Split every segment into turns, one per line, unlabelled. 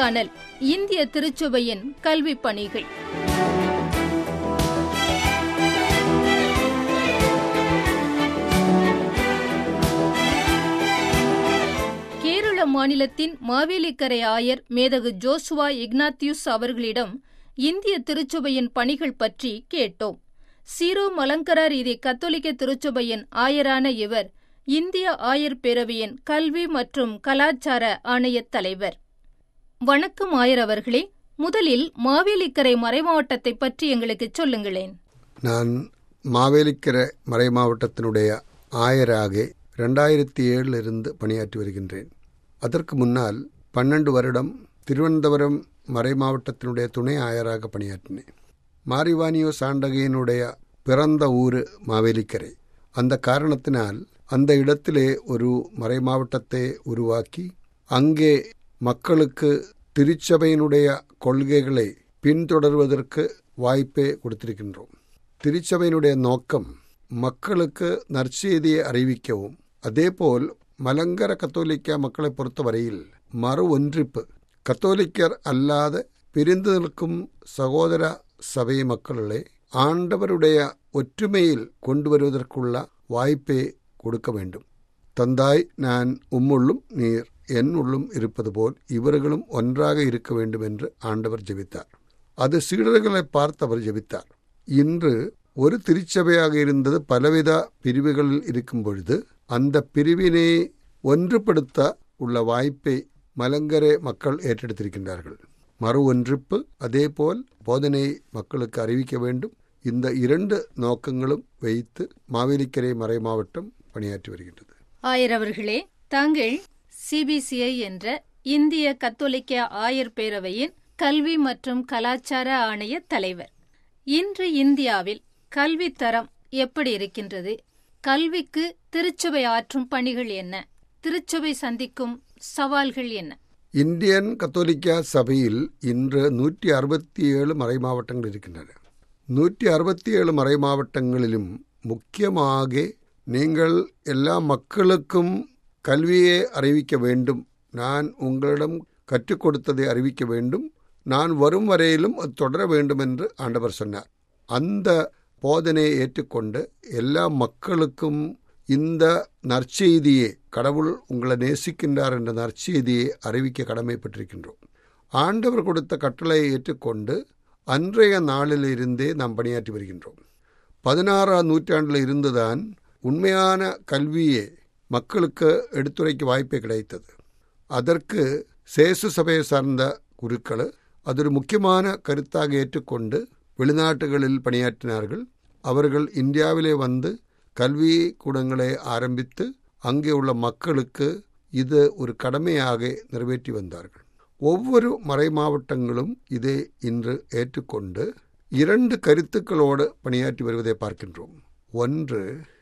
நேர்காணல் இந்திய திருச்சபையின் கல்வி பணிகள் கேரள மாநிலத்தின் மாவேலிக்கரை ஆயர் மேதகு ஜோசுவா இக்னாத்தியுஸ் அவர்களிடம் இந்திய திருச்சபையின் பணிகள் பற்றி கேட்டோம் சீரோ மலங்கரா ரீதி கத்தோலிக்க திருச்சபையின் ஆயரான இவர் இந்திய ஆயர் பேரவையின் கல்வி மற்றும் கலாச்சார ஆணையத் தலைவர் வணக்கம் ஆயர் அவர்களே முதலில் மாவேலிக்கரை மறைமாவட்டத்தை பற்றி எங்களுக்கு சொல்லுங்களேன்
நான் மாவேலிக்கரை மறை மாவட்டத்தினுடைய ஆயராக ரெண்டாயிரத்தி ஏழில் இருந்து பணியாற்றி வருகின்றேன் அதற்கு முன்னால் பன்னெண்டு வருடம் திருவனந்தபுரம் மறை மாவட்டத்தினுடைய துணை ஆயராக பணியாற்றினேன் மாரிவானியோ சாண்டகையினுடைய பிறந்த ஊர் மாவேலிக்கரை அந்த காரணத்தினால் அந்த இடத்திலே ஒரு மறை மாவட்டத்தை உருவாக்கி அங்கே மக்களுக்கு திருச்சபையினுடைய கொள்கைகளை பின்தொடர்வதற்கு வாய்ப்பை கொடுத்திருக்கின்றோம் திருச்சபையினுடைய நோக்கம் மக்களுக்கு நற்செய்தியை அறிவிக்கவும் அதேபோல் மலங்கர கத்தோலிக்க மக்களை பொறுத்தவரையில் மறு ஒன்றிப்பு கத்தோலிக்கர் அல்லாத பிரிந்து நிற்கும் சகோதர சபை மக்களே ஆண்டவருடைய ஒற்றுமையில் கொண்டு வருவதற்குள்ள வாய்ப்பை கொடுக்க வேண்டும் தந்தாய் நான் உம்முள்ளும் நீர் என் உள்ளும் இருப்பது போல் இவர்களும் ஒன்றாக இருக்க வேண்டும் என்று ஆண்டவர் ஜெபித்தார் அது சீடர்களை பார்த்து அவர் ஜெபித்தார் இன்று ஒரு திருச்சபையாக இருந்தது பலவித பிரிவுகளில் இருக்கும் பொழுது அந்த பிரிவினை ஒன்றுபடுத்த உள்ள வாய்ப்பை மலங்கரை மக்கள் ஏற்றெடுத்திருக்கின்றார்கள் மறு ஒன்றிப்பு அதேபோல் போதனை மக்களுக்கு அறிவிக்க வேண்டும் இந்த இரண்டு நோக்கங்களும் வைத்து மாவேலிக்கரை மறை மாவட்டம் பணியாற்றி வருகின்றது
ஆயர் அவர்களே தாங்கள் சிபிசிஐ என்ற இந்திய கத்தோலிக்க ஆயர் பேரவையின் கல்வி மற்றும் கலாச்சார ஆணைய தலைவர் இன்று இந்தியாவில் கல்வி தரம் எப்படி இருக்கின்றது கல்விக்கு திருச்சபை ஆற்றும் பணிகள் என்ன திருச்சபை சந்திக்கும் சவால்கள் என்ன
இந்தியன் கத்தோலிக்க சபையில் இன்று நூற்றி அறுபத்தி ஏழு மறை மாவட்டங்கள் இருக்கின்றன நூற்றி அறுபத்தி ஏழு மறை மாவட்டங்களிலும் முக்கியமாக நீங்கள் எல்லா மக்களுக்கும் கல்வியை அறிவிக்க வேண்டும் நான் உங்களிடம் கற்றுக் கொடுத்ததை அறிவிக்க வேண்டும் நான் வரும் வரையிலும் அது தொடர வேண்டும் என்று ஆண்டவர் சொன்னார் அந்த போதனையை ஏற்றுக்கொண்டு எல்லா மக்களுக்கும் இந்த நற்செய்தியை கடவுள் உங்களை நேசிக்கின்றார் என்ற நற்செய்தியை அறிவிக்க கடமைப்பட்டிருக்கின்றோம் ஆண்டவர் கொடுத்த கட்டளையை ஏற்றுக்கொண்டு அன்றைய நாளிலிருந்தே நாம் பணியாற்றி வருகின்றோம் பதினாறாம் நூற்றாண்டில் இருந்துதான் உண்மையான கல்வியை மக்களுக்கு எடுத்துரைக்க வாய்ப்பே கிடைத்தது அதற்கு சேசு சபையை சார்ந்த குருக்கள் அது ஒரு முக்கியமான கருத்தாக ஏற்றுக்கொண்டு வெளிநாட்டுகளில் பணியாற்றினார்கள் அவர்கள் இந்தியாவிலே வந்து கல்வி கூடங்களை ஆரம்பித்து அங்கே உள்ள மக்களுக்கு இது ஒரு கடமையாக நிறைவேற்றி வந்தார்கள் ஒவ்வொரு மறை மாவட்டங்களும் இதை இன்று ஏற்றுக்கொண்டு இரண்டு கருத்துக்களோடு பணியாற்றி வருவதை பார்க்கின்றோம் ஒன்று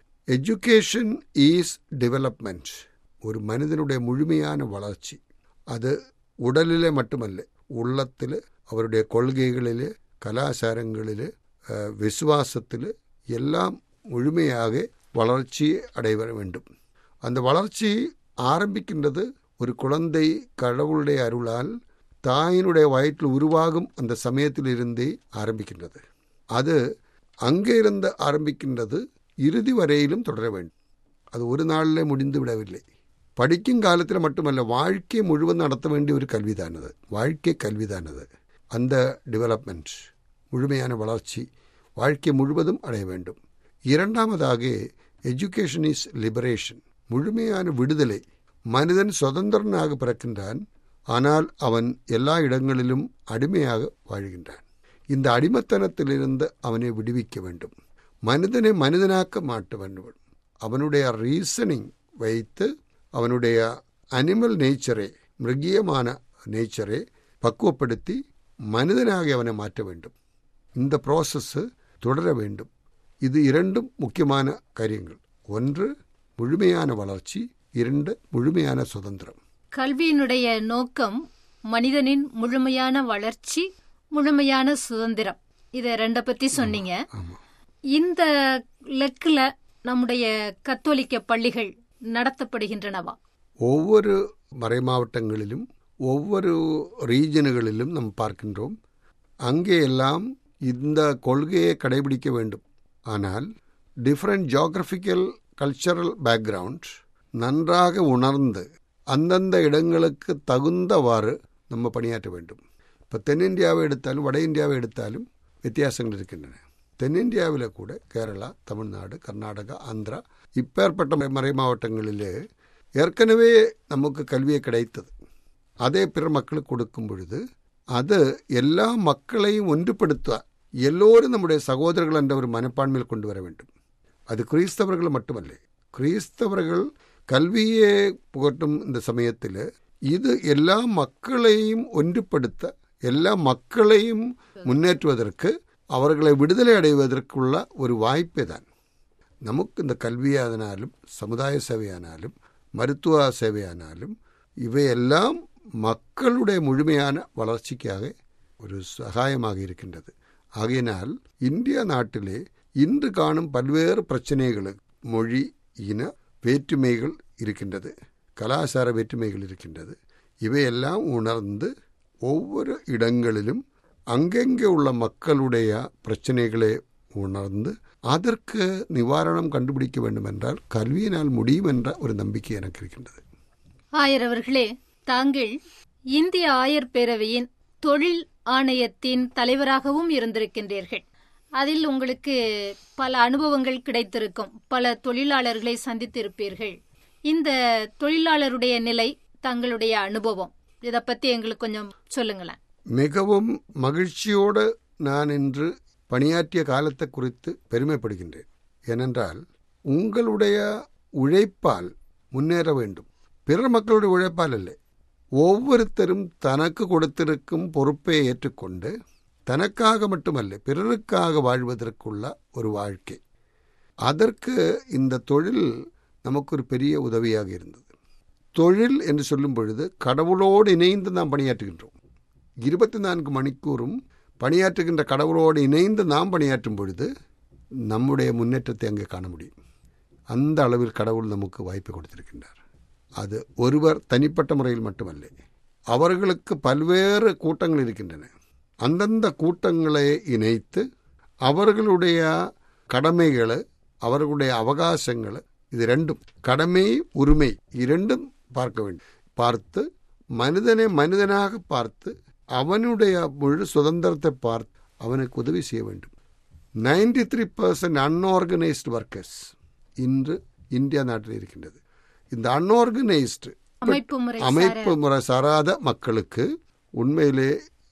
எஜுகேஷன் ஈஸ் டெவலப்மெண்ட் ஒரு மனிதனுடைய முழுமையான வளர்ச்சி அது உடலிலே மட்டுமல்ல உள்ளத்தில் அவருடைய கொள்கைகளிலே கலாச்சாரங்களிலே விசுவாசத்தில் எல்லாம் முழுமையாக வளர்ச்சி அடைவ வேண்டும் அந்த வளர்ச்சி ஆரம்பிக்கின்றது ஒரு குழந்தை கடவுளுடைய அருளால் தாயினுடைய வயிற்றில் உருவாகும் அந்த சமயத்திலிருந்தே ஆரம்பிக்கின்றது அது அங்கே இருந்து ஆரம்பிக்கின்றது இறுதி வரையிலும் தொடர வேண்டும் அது ஒரு நாளில் முடிந்து விடவில்லை படிக்கும் காலத்தில் மட்டுமல்ல வாழ்க்கை முழுவதும் நடத்த வேண்டிய ஒரு கல்விதானது வாழ்க்கை கல்விதானது அந்த டெவலப்மெண்ட் முழுமையான வளர்ச்சி வாழ்க்கை முழுவதும் அடைய வேண்டும் இரண்டாவதாக எஜுகேஷன் இஸ் லிபரேஷன் முழுமையான விடுதலை மனிதன் சுதந்திரனாக பிறக்கின்றான் ஆனால் அவன் எல்லா இடங்களிலும் அடிமையாக வாழ்கின்றான் இந்த அடிமத்தனத்திலிருந்து அவனை விடுவிக்க வேண்டும் மனிதனை மனிதனாக்க மாட்ட வேண்டும் அவனுடைய ரீசனிங் வைத்து அவனுடைய அனிமல் நேச்சரை மிருகியமான நேச்சரை பக்குவப்படுத்தி மனிதனாக அவனை மாற்ற வேண்டும் இந்த ப்ராசஸ் தொடர வேண்டும் இது இரண்டும் முக்கியமான காரியங்கள் ஒன்று முழுமையான வளர்ச்சி இரண்டு முழுமையான சுதந்திரம்
கல்வியினுடைய நோக்கம் மனிதனின் முழுமையான வளர்ச்சி முழுமையான சுதந்திரம் இத ரெண்ட பத்தி சொன்னீங்க இந்த லெக்கில் நம்முடைய கத்தோலிக்க பள்ளிகள் நடத்தப்படுகின்றனவா
ஒவ்வொரு மறை மாவட்டங்களிலும் ஒவ்வொரு ரீஜனுகளிலும் நாம் பார்க்கின்றோம் அங்கே எல்லாம் இந்த கொள்கையை கடைபிடிக்க வேண்டும் ஆனால் டிஃப்ரெண்ட் ஜியாகிரபிக்கல் கல்ச்சரல் பேக்ரவுண்ட் நன்றாக உணர்ந்து அந்தந்த இடங்களுக்கு தகுந்தவாறு நம்ம பணியாற்ற வேண்டும் இப்போ தென்னிந்தியாவை எடுத்தாலும் வட இந்தியாவை எடுத்தாலும் வித்தியாசங்கள் இருக்கின்றன தென்னிந்தியாவில் கூட கேரளா தமிழ்நாடு கர்நாடகா ஆந்திரா இப்பேற்பட்ட மறை மாவட்டங்களிலே ஏற்கனவே நமக்கு கல்வியை கிடைத்தது அதே பிற மக்களுக்கு கொடுக்கும் பொழுது அது எல்லா மக்களையும் ஒன்றுபடுத்த எல்லோரும் நம்முடைய சகோதரர்கள் என்ற ஒரு மனப்பான்மையில் கொண்டு வர வேண்டும் அது கிறிஸ்தவர்கள் மட்டுமல்ல கிறிஸ்தவர்கள் கல்வியை புகட்டும் இந்த சமயத்தில் இது எல்லா மக்களையும் ஒன்றுபடுத்த எல்லா மக்களையும் முன்னேற்றுவதற்கு அவர்களை விடுதலை அடைவதற்குள்ள ஒரு வாய்ப்பே தான் நமக்கு இந்த கல்வியானாலும் சமுதாய சேவையானாலும் மருத்துவ சேவையானாலும் இவையெல்லாம் மக்களுடைய முழுமையான வளர்ச்சிக்காக ஒரு சகாயமாக இருக்கின்றது ஆகையினால் இந்திய நாட்டிலே இன்று காணும் பல்வேறு பிரச்சனைகள் மொழி இன வேற்றுமைகள் இருக்கின்றது கலாச்சார வேற்றுமைகள் இருக்கின்றது இவையெல்லாம் உணர்ந்து ஒவ்வொரு இடங்களிலும் அங்கெங்கே உள்ள மக்களுடைய பிரச்சனைகளை உணர்ந்து அதற்கு நிவாரணம் கண்டுபிடிக்க வேண்டும் என்றால் கல்வியினால் முடியும் என்ற ஒரு நம்பிக்கை எனக்கு இருக்கின்றது
ஆயர் அவர்களே தாங்கள் இந்திய ஆயர் பேரவையின் தொழில் ஆணையத்தின் தலைவராகவும் இருந்திருக்கின்றீர்கள் அதில் உங்களுக்கு பல அனுபவங்கள் கிடைத்திருக்கும் பல தொழிலாளர்களை சந்தித்திருப்பீர்கள் இந்த தொழிலாளருடைய நிலை தங்களுடைய அனுபவம் இதை பத்தி எங்களுக்கு கொஞ்சம் சொல்லுங்களேன்
மிகவும் மகிழ்ச்சியோடு நான் இன்று பணியாற்றிய காலத்தை குறித்து பெருமைப்படுகின்றேன் ஏனென்றால் உங்களுடைய உழைப்பால் முன்னேற வேண்டும் பிற மக்களுடைய உழைப்பால் இல்லை ஒவ்வொருத்தரும் தனக்கு கொடுத்திருக்கும் பொறுப்பை ஏற்றுக்கொண்டு தனக்காக மட்டுமல்ல பிறருக்காக வாழ்வதற்குள்ள ஒரு வாழ்க்கை அதற்கு இந்த தொழில் நமக்கு ஒரு பெரிய உதவியாக இருந்தது தொழில் என்று சொல்லும் பொழுது கடவுளோடு இணைந்து நாம் பணியாற்றுகின்றோம் இருபத்தி நான்கு மணிக்கூறும் பணியாற்றுகின்ற கடவுளோடு இணைந்து நாம் பணியாற்றும் பொழுது நம்முடைய முன்னேற்றத்தை அங்கே காண முடியும் அந்த அளவில் கடவுள் நமக்கு வாய்ப்பு கொடுத்திருக்கின்றார் அது ஒருவர் தனிப்பட்ட முறையில் மட்டுமல்ல அவர்களுக்கு பல்வேறு கூட்டங்கள் இருக்கின்றன அந்தந்த கூட்டங்களை இணைத்து அவர்களுடைய கடமைகளை அவர்களுடைய அவகாசங்களை இது ரெண்டும் கடமை உரிமை இரண்டும் பார்க்க வேண்டும் பார்த்து மனிதனை மனிதனாக பார்த்து அவனுடைய முழு சுதந்திரத்தை பார்த்து அவனுக்கு உதவி செய்ய வேண்டும் ninety three percent unorganised workers இன்று இந்தியா நாட்டில் இருக்கின்றது இந்த அன்ஆர்கனைஸ்டு
அமைப்பு முறை
அமைப்பு முறை சாராத மக்களுக்கு உண்மையிலே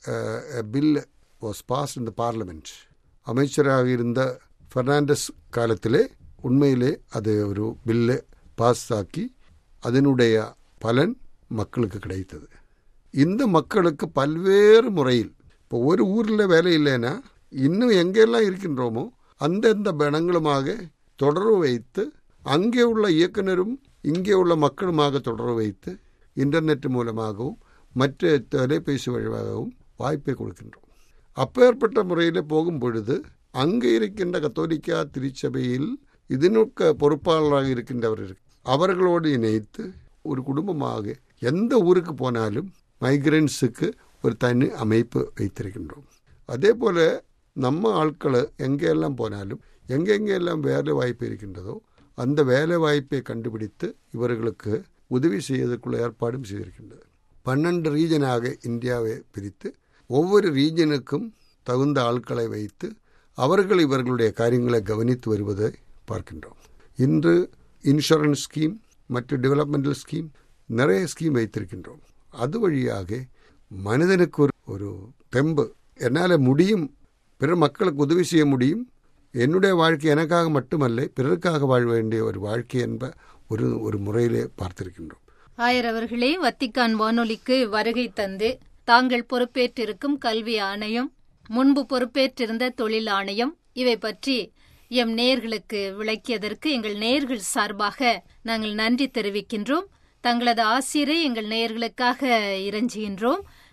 பில் வாஸ் பாஸ் இந்த பார்லமெண்ட் அமைச்சராக இருந்த பெர்னாண்டஸ் காலத்திலே உண்மையிலே அது ஒரு பில்லை பாஸ் ஆக்கி அதனுடைய பலன் மக்களுக்கு கிடைத்தது இந்த மக்களுக்கு பல்வேறு முறையில் இப்போ ஒரு ஊரில் வேலை இல்லைன்னா இன்னும் எங்கெல்லாம் இருக்கின்றோமோ அந்தந்த இடங்களுமாக தொடர்பு வைத்து அங்கே உள்ள இயக்குனரும் இங்கே உள்ள மக்களுமாக தொடர்பு வைத்து இன்டர்நெட் மூலமாகவும் மற்ற தொலைபேசி வழியாகவும் வாய்ப்பை கொடுக்கின்றோம் அப்பேற்பட்ட முறையில் போகும் பொழுது அங்கே இருக்கின்ற கத்தோலிக்கா திருச்சபையில் இதனுக்க பொறுப்பாளராக இருக்கின்றவர் அவர்களோடு இணைத்து ஒரு குடும்பமாக எந்த ஊருக்கு போனாலும் மைக்ரன்ஸுக்கு ஒரு தனி அமைப்பு வைத்திருக்கின்றோம் அதே போல் நம்ம ஆட்களை எங்கெல்லாம் போனாலும் எங்கெங்கெல்லாம் வேலை வாய்ப்பு இருக்கின்றதோ அந்த வேலை வாய்ப்பை கண்டுபிடித்து இவர்களுக்கு உதவி செய்வதற்குள்ள ஏற்பாடும் செய்திருக்கின்றது பன்னெண்டு ரீஜனாக இந்தியாவை பிரித்து ஒவ்வொரு ரீஜனுக்கும் தகுந்த ஆட்களை வைத்து அவர்கள் இவர்களுடைய காரியங்களை கவனித்து வருவதை பார்க்கின்றோம் இன்று இன்சூரன்ஸ் ஸ்கீம் மற்றும் டெவலப்மெண்டல் ஸ்கீம் நிறைய ஸ்கீம் வைத்திருக்கின்றோம் அது வழியாக மனிதனுக்கு ஒரு ஒரு தெம்பு என்னால் முடியும் பிற மக்களுக்கு உதவி செய்ய முடியும் என்னுடைய வாழ்க்கை எனக்காக மட்டுமல்ல பிறருக்காக வாழ வேண்டிய ஒரு வாழ்க்கை என்ப ஒரு ஒரு முறையிலே பார்த்திருக்கின்றோம்
ஆயர் அவர்களே வத்திக்கான் வானொலிக்கு வருகை தந்து தாங்கள் பொறுப்பேற்றிருக்கும் கல்வி ஆணையம் முன்பு பொறுப்பேற்றிருந்த தொழில் ஆணையம் இவை பற்றி எம் நேயர்களுக்கு விளக்கியதற்கு எங்கள் நேயர்கள் சார்பாக நாங்கள் நன்றி தெரிவிக்கின்றோம் தங்களது ஆசிரியரை எங்கள் நேயர்களுக்காக இறைஞ்சுகின்றோம்